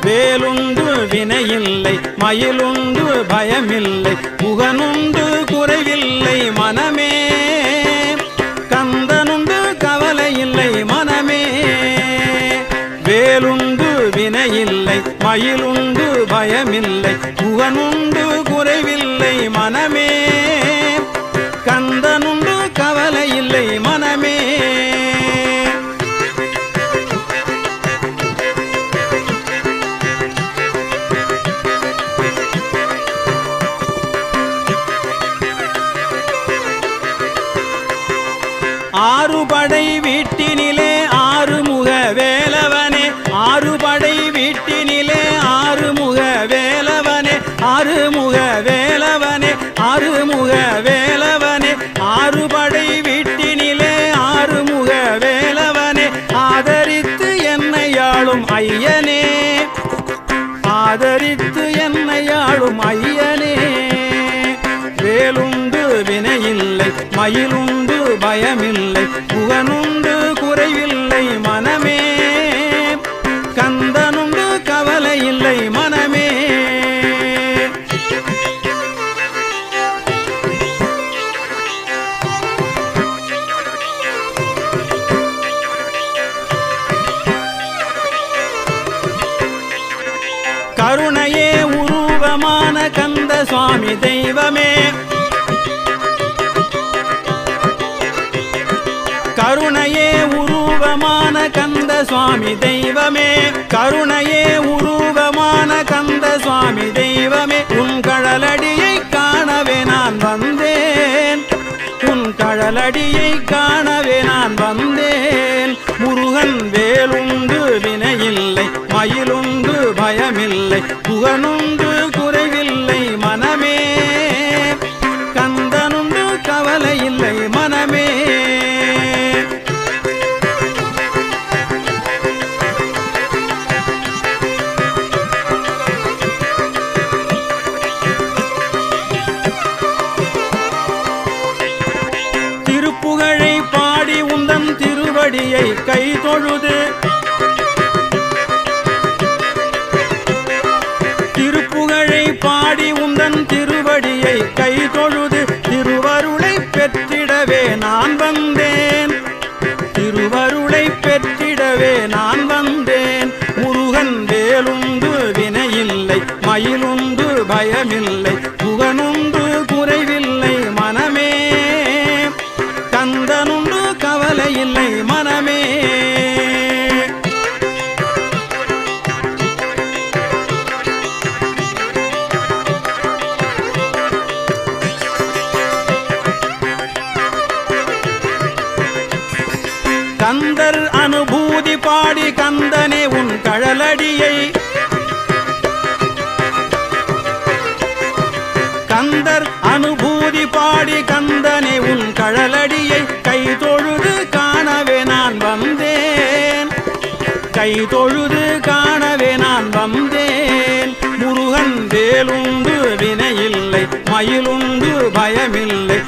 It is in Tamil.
வேலுண்டு வினையில்லை மயிலுண்டு பயமில்லை புகனுண்டு குறைவில்லை மனமே கந்தனுண்டு கவலை இல்லை மனமே வேலுண்டு வினையில்லை மயிலுண்டு பயமில்லை புகனுண்டு குறைவில்லை மனமே கந்தனுண்டு கவலை இல்லை மனமே ஆறுபடை வீட்டினிலே ஆறுமுக வேலவனே ஆறுபடை வீட்டினிலே ஆறுமுக வேலவனே ஆறுமுக வேலவனே ஆறுமுக வேலவனே ஆறுபடை வீட்டினிலே ஆறுமுக வேலவனே ஆதரித்து என்னை ஆளும் ஐயனே ஆதரித்து என்னை ஆளும் ஐயனே வேலுண்டு வினையில்லை மயிலுண்டு பயமில்லை புகனுண்டு குறைவில்லை மனமே கந்தனுண்டு கவலை இல்லை மனமே கருணையே உருவமான கந்த சுவாமி தெய்வமே கருணையே உருவமான கந்த சுவாமி தெய்வமே கருணையே உருவமான கந்த சுவாமி தெய்வமே உன் கழலடியை காணவே நான் வந்தேன் உன் கழலடியை காணவே நான் வந்தேன் முருகன் வேலுண்டு வினையில்லை மயிலுண்டு பயமில்லை புகனுண்டு குறைவில்லை மனமே கந்தனுண்டு கவலை இல்லை மனமே திருப்புகழை பாடி உந்தன் திருவடியை கை தொழுது திருப்புகழை பாடி உந்தன் திருவடியை கை தொழுது திருவருளை பெற்றிடவே நான் வந்தேன் திருவருளை பெற்றிடவே நான் வந்தேன் முருகன் வேலுண்டு வினையில்லை மயிலுண்டு பயமில்லை புகனுண்டு குறைவில்லை மனமே கந்தனுண்டு கவலை இல்லை மனமே கந்தர் அனுபூதி பாடி கந்தனே உன் கழலடியை கந்தர் அனுபூதி பாடி கந்தனே உன் கழலடியை கை தொழுது காணவே நான் வந்தேன் கை தொழுது காணவே நான் வந்தேன் முருகன் வேலுண்டு வினையில்லை மயிலுண்டு பயமில்லை